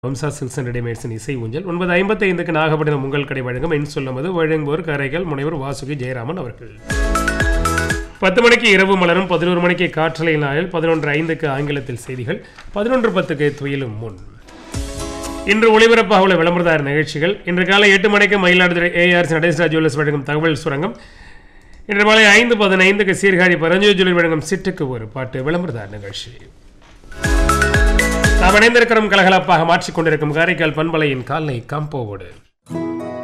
வம்சா silks and ரெடிமேட்ஸின் இசை ஊஞ்சல் ஒன்பது ஐம்பத்தி ஐந்துக்கு நாகப்பட்டினம் உங்கள் கடை வழங்கும் என் சொல்லுவது வழங்குவோர் கரைகள் முனைவர் வாசுகி ஜெயராமன் அவர்கள் பத்து மணிக்கு இரவு மலரும் பதினோரு மணிக்கு காற்றலை நாளில் பதினொன்று ஐந்துக்கு ஆங்கிலத்தில் செய்திகள் பதினொன்று பத்துக்கு துயிலும் முன் இன்று ஒளிபரப்பாக உள்ள விளம்பரதார நிகழ்ச்சிகள் இன்று காலை எட்டு மணிக்கு மயிலாடுதுறை ஏஆர்சி நடேசரா ஜுவல்லர்ஸ் வழங்கும் தகவல் சுரங்கம் இன்று மாலை ஐந்து பதினைந்துக்கு சீர்காழி பரஞ்சு ஜுவல்லர் வழங்கும் சிட்டுக்கு ஒரு பாட்டு விளம்பரதார நிகழ்ச்சி நாம் இணைந்திருக்கிறோம் கலகலப்பாக மாற்றிக்கொண்டிருக்கும் காரைக்கால் பண்பலையின் காலை காம்போவோடு